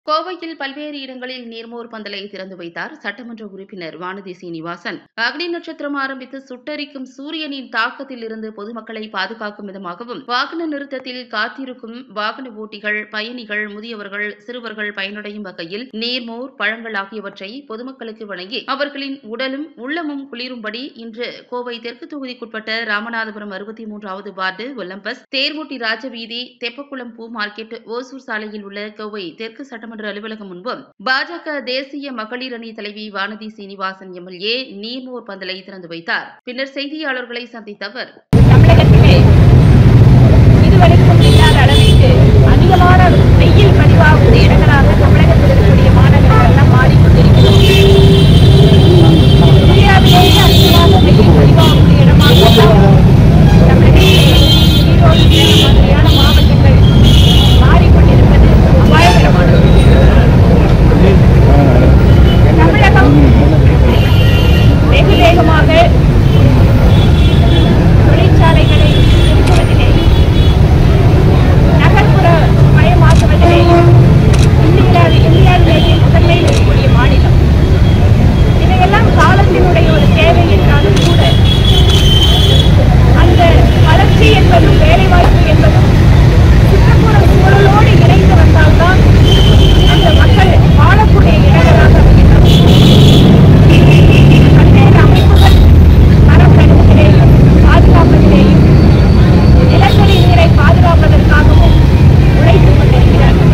கோவையில் பல்வேறு இடங்களில் நீர்மோர் பந்தலை திறந்து வைத்தார் சட்டமன்ற உறுப்பினர் வானதி சீனிவாசன் அக்னி நட்சத்திரம் ஆரம்பித்து சுட்டரிக்கும் சூரியனின் தாக்கத்தில் இருந்து பொதுமக்களை பாதுகாக்கும் விதமாகவும் வாகன நிறுத்தத்தில் காத்திருக்கும் வாகன ஓட்டிகள் பயணிகள் முதியவர்கள் சிறுவர்கள் பயனடையும் வகையில் நீர்மோர் பழங்கள் ஆகியவற்றை பொதுமக்களுக்கு வழங்கி அவர்களின் உடலும் உள்ளமும் குளிரும்படி இன்று கோவை தெற்கு தொகுதிக்குட்பட்ட ராமநாதபுரம் அறுபத்தி மூன்றாவது வார்டு ஒலம்பஸ் தேர்முட்டி ராஜவீதி தெப்பக்குளம் பூ மார்க்கெட் ஓசூர் சாலையில் உள்ள கோவை தெற்கு சட்டமன்ற அலுவலகம் முன்பு பாஜக தேசிய மகளிர் அணி தலைவி வானதி சீனிவாசன் எம்எல்ஏ நீர்மோர் பந்தலை திறந்து வைத்தார் பின்னர் செய்தியாளர்களை சந்தித்த அவர் தமிழகத்திலே இதுவரைக்கும் இல்லாத அளவிற்கு அதிகமான வெயில் பதிவாகும் இடங்களாக தமிழகத்தில் இருக்கக்கூடிய மாநகரங்கள் எல்லாம் மாறிக்கொண்டிருக்கிறது இந்தியாவிலேயே அதிகமாக வெயில் பதிவாகக்கூடிய இடமாக எல்லாம் தமிழகத்திலே ஈரோடு சேலம் மாதிரியான மாவட்டங்கள் மாறிக்கொண்டிருப்பது அபாயகரமானது தமிழகம் வெகு வேகமாக தொழிற்சாலைகளை நிறுத்துவதிலே நகர்ப்புற மயமாக்குவதிலே இந்தியாவில் இந்தியாவிலேயே முதன்மையில் இருக்கக்கூடிய மாநிலம் இதையெல்லாம் காலத்தினுடைய ஒரு தேவை என்றாலும் கூட அந்த வளர்ச்சி என்பதும் வேலைவாய்ப்பு என்பதும் சுற்றுப்புற சூழலோடு இணைந்து வந்தால்தான் அந்த மக்கள் வாழக்கூடிய இடங்களாக அமைகின்றன பல்வேறு அமைப்புகள் மரம் நடுவதிலேயும் பாதுகாப்பதிலேயும் நிலத்தடி நீரை பாதுகாப்பதற்காகவும் உழைத்துக் கொண்டிருக்கிறார்கள்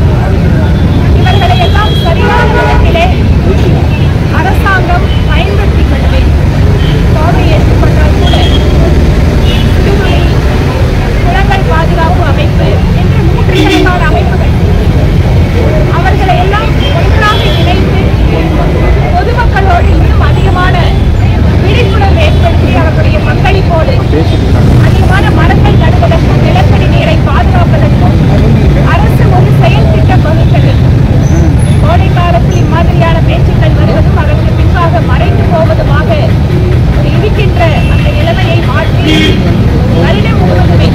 இவர்களை எல்லாம் சரியான விதத்திலே அரசாங்கம் பயன்படுத்திக் கொள்ள வேண்டும் கோவை ஏற்றுக்கொண்டால் கூட சிறுதுளி குளங்கள் பாதுகாப்பு அமைப்பு என்று நூற்றுக்கணக்கான அமைப்புகள் அவர்களை எல்லாம் ஒன்றாக இணைத்து பொதுமக்களோடு இன்னும் அதிகமான விழிப்புணர்வு ஏற்படுத்தி அவர்களுடைய பங்களிப்போடு அதிகமான மரங்கள் நடுவதற்கும் நிலத்தடி நீரை பாதுகாப்பதற்கும் அரசு ஒரு செயல் திட்டம் வகுத்தது கோடை காலத்தில் இம்மாதிரியான பேச்சுக்கள் வருவதும் அதற்கு பின்பாக மறைந்து போவதுமாக ஒரு இருக்கின்ற அந்த நிலைமையை மாற்றி வருடம் முழுவதுமே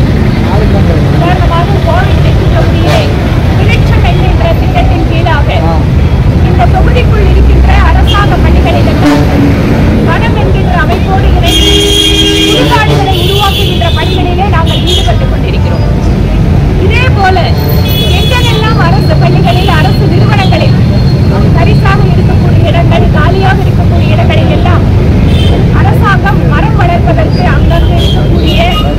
உதாரணமாக கோவை தெற்கு தொகுதியிலே விருட்சம் என்கின்ற திட்டத்தின் கீழாக இந்த தொகுதிக்குள் இருக்கின்ற அரசாங்க பள்ளிகளில் எல்லாம் வனம் என்கின்ற அமைப்போடு இணைந்து சுடுகாடுகளை உருவாக்குகின்ற பணிகளிலே நாங்கள் ஈடுபட்டுக் கொண்டிருக்கிறோம் இதே போல எங்கெல்லாம் அரசு பள்ளிகளில் அரசு நிறுவனங்களில் தரிசாக இருக்கக்கூடிய இடங்கள் காலியாக இருக்கக்கூடிய இடங்களில் எல்லாம் அரசாங்கம் மரம் வளர்ப்பதற்கு அங்கங்கு இருக்கக்கூடிய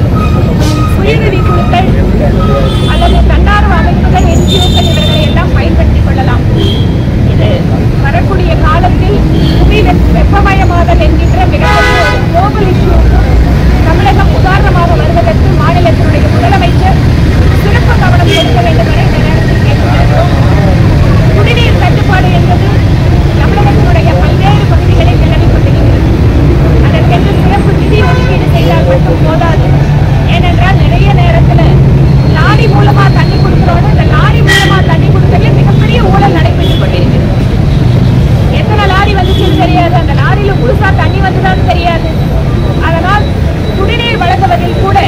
சுயநிதி குழுக்கள் அல்லது தன்னார்வ அமைப்புகள் என்ஜிஓக்கள் இவர்களை எல்லாம் பயன்படுத்திக் கொள்ளலாம் இது வரக்கூடிய காலத்தில் புவி வெப்- வெப்பமயமாதல் என்கின்ற மிகப்பெரிய ஒரு குளோபல் இஷ்யூக்கும் தமிழகம் உதாரணமாக வருவதற்கு மாநிலத்தினுடைய முதலமைச்சர் சிறப்பு கவனம் செலுத்த வேண்டும் என இந்த நேரத்தில் கேட்டுக்கொள்கிறோம் குடிநீர் தட்டுப்பாடு என்பது தமிழகத்தினுடைய பல்வேறு பகுதிகளில் நிலவிக் கொண்டிருக்கிறது அதற்கென்று சிறப்பு நிதி ஒதுக்கீடு செய்தால் மட்டும் போதாது ஏனென்றால் நிறைய நேரத்துல லாரி மூலமா தண்ணி கொடுக்கிறோம் இந்த லாரி மூலமா தண்ணி கொடுக்கறதுல மிகப்பெரிய ஊழல் நடைபெற்றுக் கொண்டிருக்கிறது எத்தனை லாரி வந்துச்சுன்னு தெரியாது அந்த லாரியில முழுசா தண்ணி வந்துதான்னு தெரியாது அதனால் குடிநீர் வழங்குவதில் கூட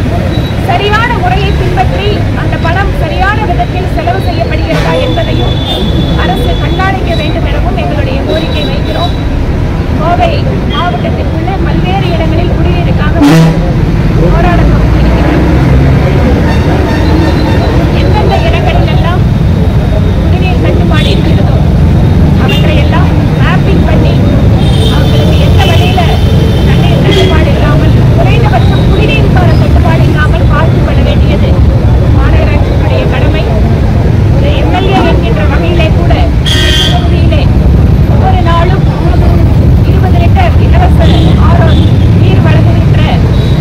சரியான முறையை பின்பற்றி அந்த பணம் சரியான விதத்தில் செலவு செய்யப்படுகிறதா என்பதையும் அரசு கண்காணிக்க வேண்டும் எனவும் எங்களுடைய கோரிக்கை வைக்கிறோம் கோவை மாவட்டத்திற்குள்ளே பல்வேறு இடங்களில் குடிநீருக்காக போராட்டம் இருக்கிறோம் எந்தெந்த இடங்களிலெல்லாம் குடிநீர் தட்டுப்பாடு இருக்கிறதோ அவற்றையெல்லாம் மேப்பிங் பண்ணி அவங்களுக்கு எந்த வழியில தண்ணீர் தட்டுப்பாடு இல்லாமல் குறைந்தபட்சம் குடிநீருக்கான தட்டுப்பாடு இல்லாமல் பார்த்துக் கொள்ள வேண்டியது மாநகராட்சியினுடைய கடமை ஒரு எம்எல்ஏ என்கின்ற வகையிலே கூட இந்த தொகுதியிலே ஒவ்வொரு நாளும் இருபது லிட்டர் இலவச ஆரோ நீர் வழங்குகின்ற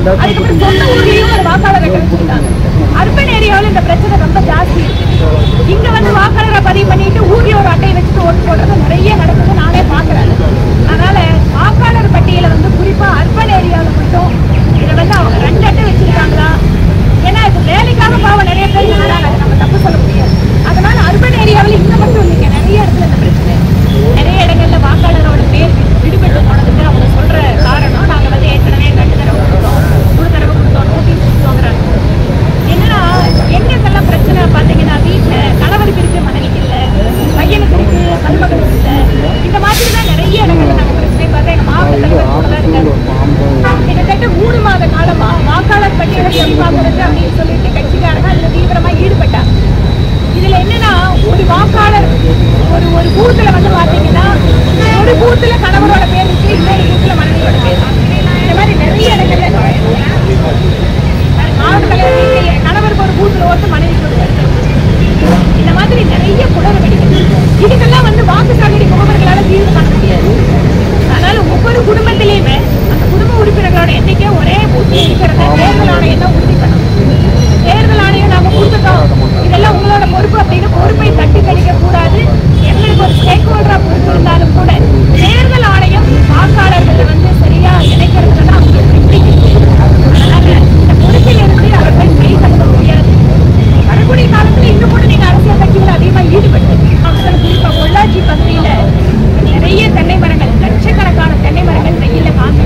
அதுக்கப்புறம் சொந்த ஊர்லயும் ஒரு வாக்காளர் அட்டை வச்சிருக்காங்க அர்பன் ஏரியாவில் இந்த பிரச்சனை ரொம்ப ஜாஸ்தி இருக்கு இங்க வந்து வாக்காளரை பதிவு பண்ணிட்டு ஊர்ல ஒரு அட்டையை வச்சுட்டு ஓட்டு போடுறது நிறைய நடக்குது நானே பாக்குறேன் அதனால வாக்காளர் பட்டியலை வந்து குறிப்பா அர்பன் ஏரியாவில் மட்டும் இதை வந்து அவங்க ரெண்டு அட்டை வச்சிருக்காங்களா ஏன்னா இது வேலைக்காக பாவம் நிறைய பேர் இருக்கிறாங்க அதை நம்ம தப்பு சொல்ல முடியாது அதனால அர்பன் ஏரியாவில் இங்க மட்டும் இல்லைங்க நிறைய இடத்துல இந்த பிரச்சனை நிறைய இடங்கள்ல வாக்காளரோட பேர் விடுபட்டு போனதுக்கு அவங்க சொல்ற காரணம் நாங்க வந்து ஏற்கனவே ரெண்டு தடவை கொடுத்தோம் மூணு தடவை கொடுத்தோம் நோட்டீஸ் கொடுத்தோங்கிறாங்க என்னன்னா எங்கெங்கெல்லாம் பிரச்சனை பாத்தீங்கன்னா வீட்டுல கணவருக்கு இருக்கு மனைவிக்கு இல்ல பையனுக்கு இருக்கு மருமகனுக்கு இல்ல இந்த மாதிரி தான் நிறைய இடங்கள்ல நாங்க பிரச்சனை பார்த்தா எங்க மாவட்ட தலைவர் கூட தான் இருக்காரு கிட்டத்தட்ட மூணு மாத காலமா வாக்காளர் பட்டியலை எதிர்பார்க்கறது அப்படின்னு சொல்லிட்டு கட்சிக்காரங்க அதுல தீவிரமா ஈடுபட்டாங்க இதுல என்னன்னா ஒரு வாக்காளர் ஒரு ஒரு பூத்துல வந்து பாத்தீங்கன்னா ஒரு பூத்துல கணவரோட பேர் இருக்கு இன்னொரு பூத்துல மனைவியோட பேர் இருக்கு. இந்த மாதிரி நிறைய இடங்கள்ல மாவட்ட தலைவர் வீட்டிலேயே கணவருக்கு ஒரு பூத்துல ஓட்டு மனைவிக்கு ஒரு ஓட்டு. இந்த மாதிரி நிறைய குளறு வெடிக்குது இதுக்கெல்லாம் வந்து வாக்கு சாகடி முகவர்களால தீர்வு காண முடியாது அதனால ஒவ்வொரு குடும்பத்திலையுமே அந்த குடும்ப உறுப்பினர்களோட எண்ணிக்கை ஒரே பூத்தில் இருக்கிறத தேர்தல் ஆணையம் தான் உறுதி பண்ணணும் தேர்தல் ஆணையம் நாம கொடுத்துட்டோம் இதெல்லாம் உங்களோட பொறுப்பு அப்படின்னு பொறுப்பை தட்டி கழிக்க கூடாது எங்களுக்கு ஒரு ஸ்டேக் ஹோல்டரா பொறுப்பு இருந்தாலும் கூட தேர்தல் ஆணையம் வாக்காளர்களை வந்து சரியா இணைக்கிறது தான் அவங்களுக்கு பிடிக்கும் அதனால இந்த பொறுப்பில் இருந்து அவர்கள் கை கழுவ முடியாது வரக்கூடிய காலத்துல இன்னும் கூட நீங்க அரசியல் கட்சிகள் அதிகமா ஈடுபட்டு மக்கள் குறிப்பா பொள்ளாச்சி பகுதியில நிறைய தென்னை மரங்கள் லட்சக்கணக்கான தென்னை மரங்கள் வெயில காந்து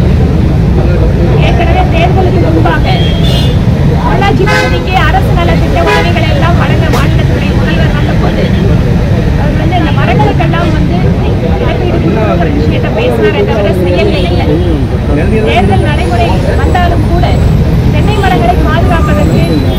ஏற்கனவே தேர்தலுக்கு முன்பாக பொள்ளாச்சி பகுதிக்கு அரசு நலத்திட்ட உதவிகளை எல்லாம் வழங்க மாநிலத்துறை முதல்வர் வந்தபோது அவர் வந்து இந்த மரங்களுக்கெல்லாம் வந்து இழப்பீடு கொடுக்கணுங்கிற விஷயத்தை பேசினாரே தவிர செயல்ல இல்லை தேர்தல் நடைமுறை வந்தாலும் கூட தென்னை மரங்களை பாதுகாப்பதற்கு